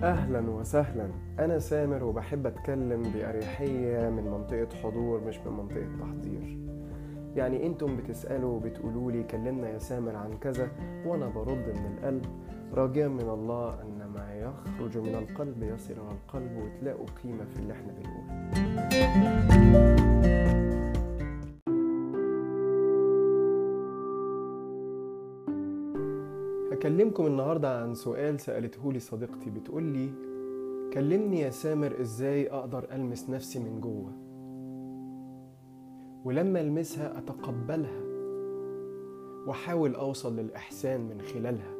أهلا وسهلا أنا سامر وبحب أتكلم بأريحية من منطقة حضور مش من منطقة تحضير يعني انتم بتسألوا وبتقولوا لي كلمنا يا سامر عن كذا وأنا برد من القلب راجيا من الله أن ما يخرج من القلب يصل إلى القلب وتلاقوا قيمة في اللي احنا بنقوله هكلمكم النهاردة عن سؤال سألته لي صديقتي بتقول لي كلمني يا سامر ازاي اقدر المس نفسي من جوه ولما المسها اتقبلها واحاول اوصل للاحسان من خلالها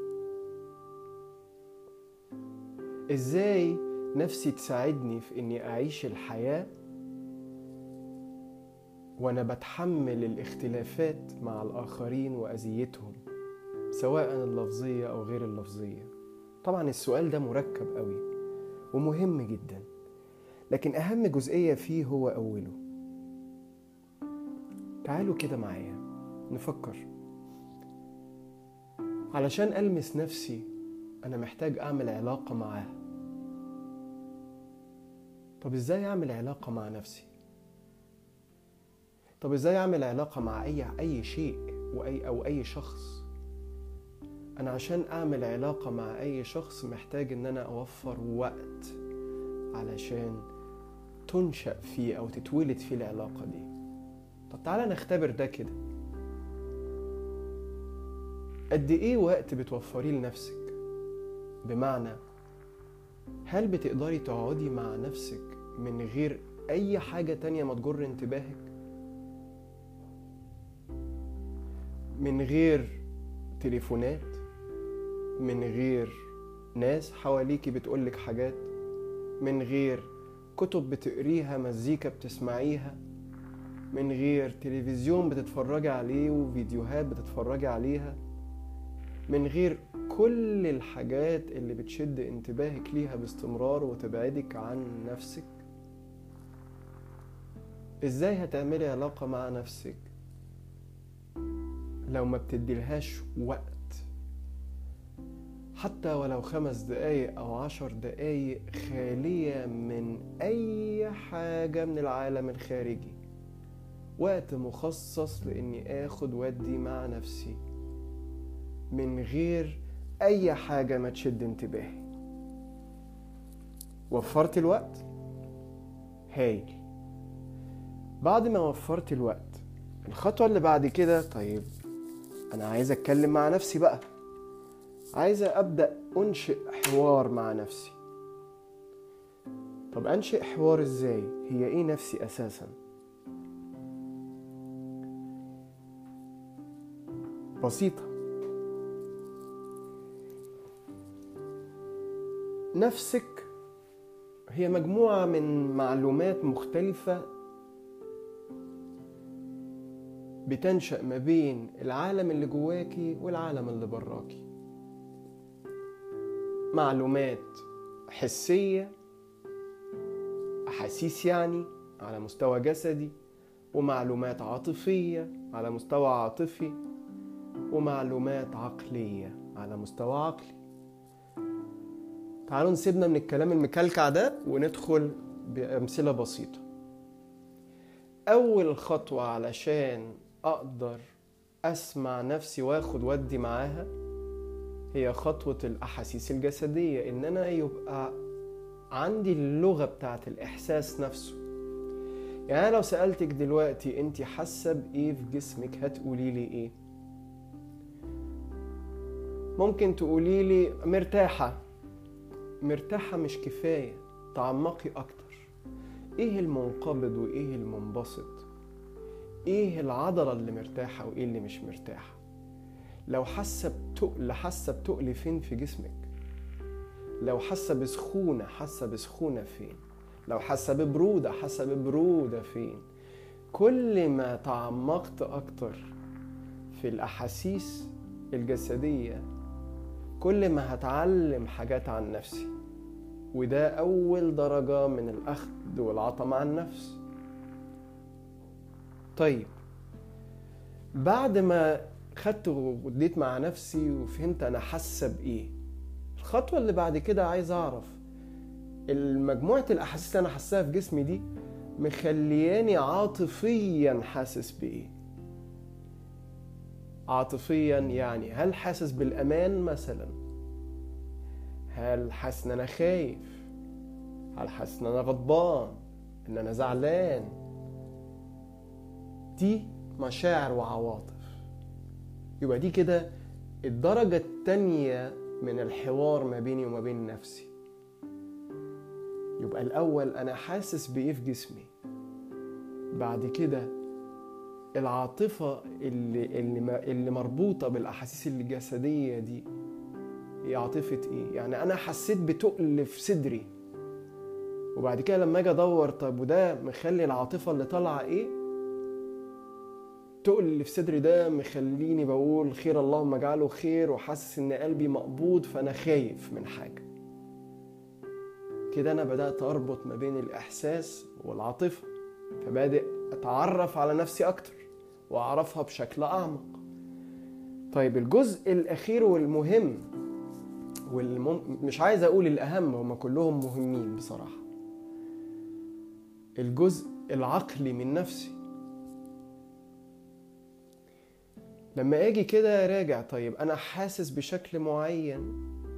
ازاي نفسي تساعدني في اني اعيش الحياه وانا بتحمل الاختلافات مع الاخرين واذيتهم سواء اللفظيه او غير اللفظيه طبعا السؤال ده مركب قوي ومهم جدا لكن اهم جزئيه فيه هو اوله تعالوا كده معايا نفكر علشان المس نفسي انا محتاج اعمل علاقه معاها طب ازاي اعمل علاقه مع نفسي طب ازاي اعمل علاقه مع اي اي شيء واي او اي شخص انا عشان اعمل علاقه مع اي شخص محتاج ان انا اوفر وقت علشان تنشا فيه او تتولد فيه العلاقه دي طب تعالى نختبر ده كده قد ايه وقت بتوفريه لنفسك بمعنى هل بتقدري تقعدي مع نفسك من غير اي حاجه تانية ما تجر انتباهك من غير تليفونات من غير ناس حواليكي بتقولك حاجات من غير كتب بتقريها مزيكا بتسمعيها من غير تلفزيون بتتفرجي عليه وفيديوهات بتتفرجي عليها من غير كل الحاجات اللي بتشد انتباهك ليها باستمرار وتبعدك عن نفسك ازاي هتعملي علاقة مع نفسك لو ما بتديلهاش وقت حتى ولو خمس دقايق أو عشر دقايق خالية من أي حاجة من العالم الخارجي وقت مخصص لإني آخد ودي مع نفسي من غير أي حاجة ما تشد انتباهي وفرت الوقت هايل بعد ما وفرت الوقت الخطوة اللي بعد كده طيب أنا عايز أتكلم مع نفسي بقى عايزة أبدأ أنشئ حوار مع نفسي طب أنشئ حوار إزاي؟ هي إيه نفسي أساسا؟ بسيطة نفسك هي مجموعة من معلومات مختلفة بتنشأ ما بين العالم اللي جواكي والعالم اللي براكي معلومات حسية أحاسيس يعني على مستوى جسدي ومعلومات عاطفية على مستوى عاطفي ومعلومات عقلية على مستوى عقلي تعالوا نسيبنا من الكلام المكلكع ده وندخل بأمثلة بسيطة أول خطوة علشان أقدر أسمع نفسي وآخد ودي معاها هي خطوة الأحاسيس الجسدية إن أنا يبقى عندي اللغة بتاعت الإحساس نفسه يعني أنا لو سألتك دلوقتي أنت حاسة بإيه في جسمك هتقولي لي إيه ممكن تقولي لي مرتاحة مرتاحة مش كفاية تعمقي أكتر إيه المنقبض وإيه المنبسط إيه العضلة اللي مرتاحة وإيه اللي مش مرتاحة لو حاسة بتقل حاسة بتقل فين في جسمك لو حاسة بسخونة حاسة بسخونة فين لو حاسة ببرودة حاسة ببرودة فين كل ما تعمقت أكتر في الأحاسيس الجسدية كل ما هتعلم حاجات عن نفسي وده أول درجة من الأخذ والعطاء مع النفس طيب بعد ما خدت واديت مع نفسي وفهمت أنا حاسة بإيه الخطوة اللي بعد كده عايز اعرف المجموعة الاحاسيس اللي انا حاساها في جسمي دي مخلياني عاطفيا حاسس بايه عاطفيا يعني هل حاسس بالامان مثلا هل حاسس ان انا خايف هل حاسس ان انا غضبان ان انا زعلان دي مشاعر وعواطف يبقى دي كده الدرجة التانية من الحوار ما بيني وما بين نفسي يبقى الأول أنا حاسس بإيه في جسمي بعد كده العاطفة اللي, اللي, اللي مربوطة بالأحاسيس الجسدية دي هي عاطفة إيه؟ يعني أنا حسيت بتقل في صدري وبعد كده لما أجي أدور طب وده مخلي العاطفة اللي طالعة إيه؟ تقل اللي في صدري ده مخليني بقول خير اللهم اجعله خير وحاسس ان قلبي مقبوض فانا خايف من حاجه كده انا بدات اربط ما بين الاحساس والعاطفه فبادئ اتعرف على نفسي اكتر واعرفها بشكل اعمق طيب الجزء الاخير والمهم والمم... مش عايز اقول الاهم هما كلهم مهمين بصراحه الجزء العقلي من نفسي لما اجي كده راجع طيب انا حاسس بشكل معين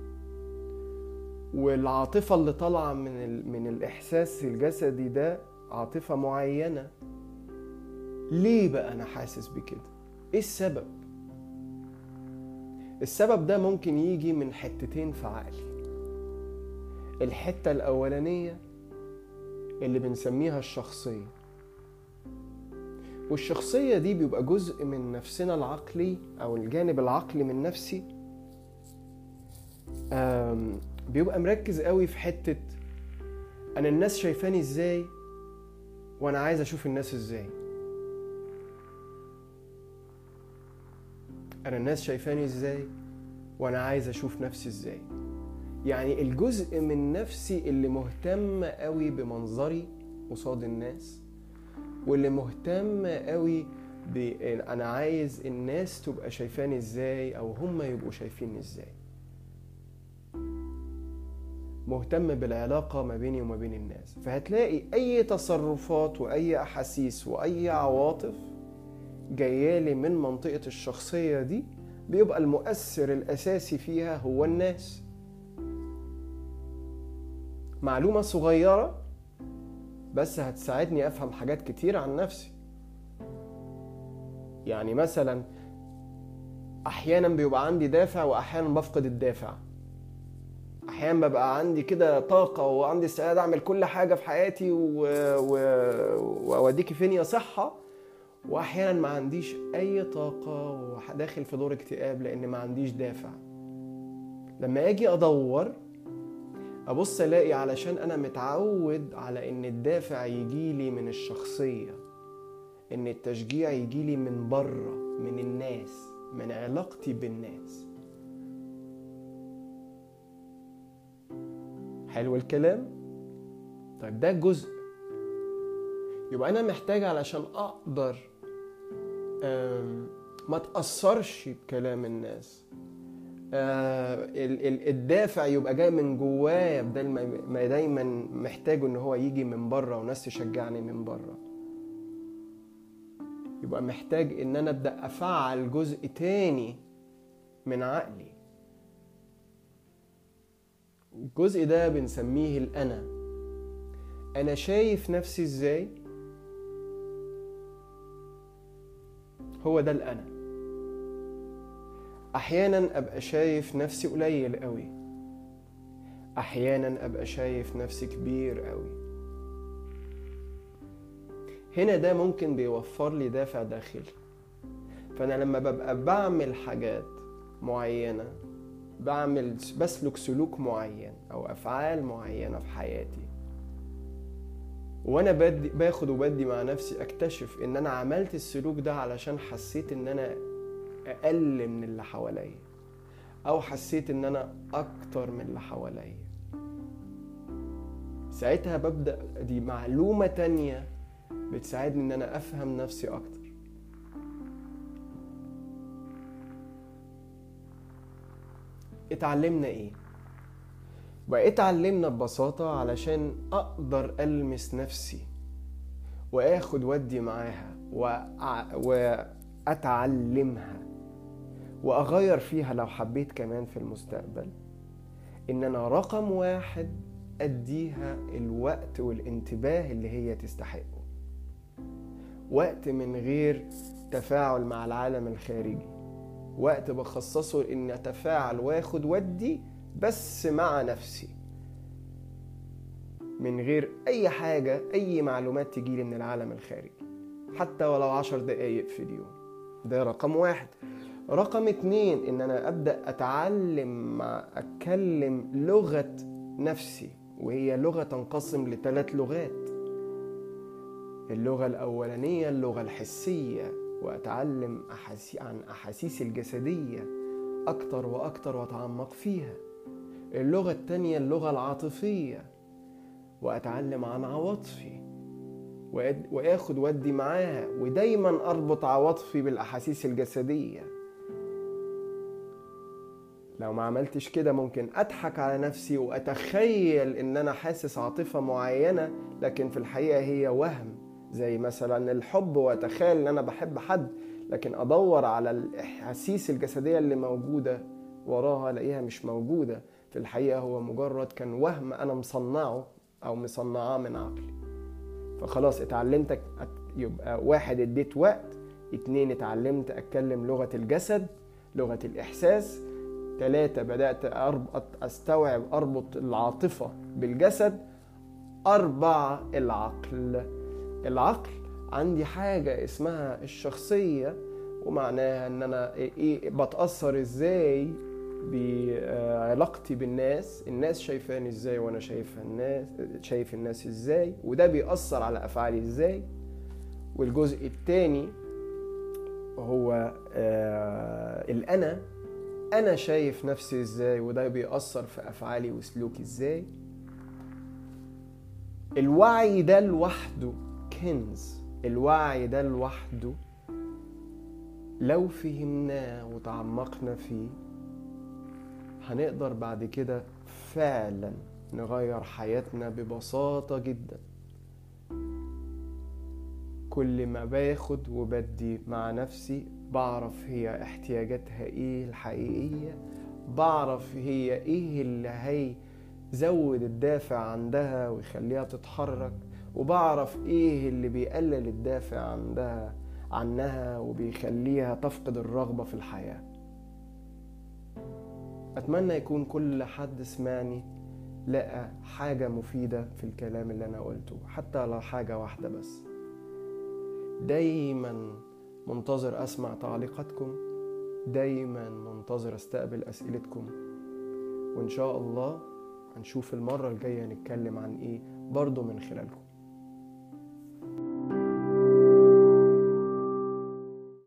والعاطفة اللي طالعة من ال... من الإحساس الجسدي ده عاطفة معينة ليه بقى أنا حاسس بكده؟ إيه السبب؟ السبب ده ممكن يجي من حتتين في عقلي الحتة الأولانية اللي بنسميها الشخصية والشخصية دي بيبقى جزء من نفسنا العقلي أو الجانب العقلي من نفسي بيبقى مركز قوي في حتة أنا الناس شايفاني إزاي وأنا عايز أشوف الناس إزاي أنا الناس شايفاني إزاي وأنا عايز أشوف نفسي إزاي يعني الجزء من نفسي اللي مهتم قوي بمنظري قصاد الناس واللي مهتم قوي ب انا عايز الناس تبقى شايفاني ازاي او هم يبقوا شايفيني ازاي مهتم بالعلاقة ما بيني وما بين الناس فهتلاقي أي تصرفات وأي أحاسيس وأي عواطف جايالي من منطقة الشخصية دي بيبقى المؤثر الأساسي فيها هو الناس معلومة صغيرة بس هتساعدني افهم حاجات كتير عن نفسي يعني مثلا احيانا بيبقى عندي دافع واحيانا بفقد الدافع احيانا ببقى عندي كده طاقه وعندي استعداد اعمل كل حاجه في حياتي و... و... واوديكي فين يا صحه واحيانا ما عنديش اي طاقه وداخل في دور اكتئاب لان ما عنديش دافع لما اجي ادور ابص الاقي علشان انا متعود على ان الدافع يجيلي من الشخصيه ان التشجيع يجيلي من بره من الناس من علاقتي بالناس حلو الكلام طيب ده جزء يبقى انا محتاج علشان اقدر ما تاثرش بكلام الناس الدافع يبقى جاي من جوايا بدل ما دايما محتاجه ان هو يجي من بره وناس تشجعني من بره يبقى محتاج ان انا ابدا افعل جزء تاني من عقلي الجزء ده بنسميه الانا انا شايف نفسي ازاي هو ده الانا احيانا ابقى شايف نفسي قليل قوي احيانا ابقى شايف نفسي كبير قوي هنا ده ممكن بيوفر لي دافع داخلي فانا لما ببقى بعمل حاجات معينه بعمل بسلك سلوك معين او افعال معينه في حياتي وانا بدي باخد وبدي مع نفسي اكتشف ان انا عملت السلوك ده علشان حسيت ان انا اقل من اللي حواليا او حسيت ان انا اكتر من اللي حواليا ساعتها ببدا دي معلومه تانية بتساعدني ان انا افهم نفسي اكتر اتعلمنا ايه بقيت علمنا ببساطة علشان أقدر ألمس نفسي وآخد ودي معاها وأع- وأتعلمها وأغير فيها لو حبيت كمان في المستقبل إن أنا رقم واحد أديها الوقت والانتباه اللي هي تستحقه وقت من غير تفاعل مع العالم الخارجي وقت بخصصه إن أتفاعل وآخد ودي بس مع نفسي من غير أي حاجة أي معلومات تجيلي من العالم الخارجي حتى ولو عشر دقايق في اليوم ده رقم واحد رقم اتنين ان انا ابدا اتعلم مع اتكلم لغه نفسي وهي لغه تنقسم لثلاث لغات اللغه الاولانيه اللغه الحسيه واتعلم أحاسي عن احاسيسي الجسديه اكتر واكتر واتعمق فيها اللغه التانيه اللغه العاطفيه واتعلم عن عواطفي وأد- واخد ودي معاها ودايما اربط عواطفي بالاحاسيس الجسديه لو ما عملتش كده ممكن اضحك على نفسي واتخيل ان انا حاسس عاطفه معينه لكن في الحقيقه هي وهم زي مثلا الحب واتخيل ان انا بحب حد لكن ادور على الاحاسيس الجسديه اللي موجوده وراها الاقيها مش موجوده في الحقيقه هو مجرد كان وهم انا مصنعه او مصنعاه من عقلي فخلاص اتعلمت أت- يبقى واحد اديت وقت اتنين اتعلمت اتكلم لغة الجسد لغة الاحساس تلاتة بدأت أربط استوعب اربط العاطفة بالجسد اربعة العقل العقل عندي حاجة اسمها الشخصية ومعناها ان انا ايه بتأثر ازاي بعلاقتي بالناس الناس شايفاني ازاي وانا شايفها الناس شايف الناس ازاي وده بيأثر على افعالي ازاي والجزء التاني هو آه الانا انا شايف نفسي ازاي وده بيأثر في افعالي وسلوكي ازاي الوعي ده لوحده كنز الوعي ده لوحده لو فهمناه وتعمقنا فيه هنقدر بعد كده فعلا نغير حياتنا ببساطة جدا كل ما باخد وبدي مع نفسي بعرف هي احتياجاتها ايه الحقيقية بعرف هي ايه اللي هيزود الدافع عندها ويخليها تتحرك وبعرف ايه اللي بيقلل الدافع عندها عنها وبيخليها تفقد الرغبة في الحياة أتمنى يكون كل حد سمعني لقى حاجة مفيدة في الكلام اللي أنا قلته حتى لو حاجة واحدة بس دايما منتظر أسمع تعليقاتكم دايما منتظر أستقبل أسئلتكم وإن شاء الله هنشوف المرة الجاية نتكلم عن إيه برضو من خلالكم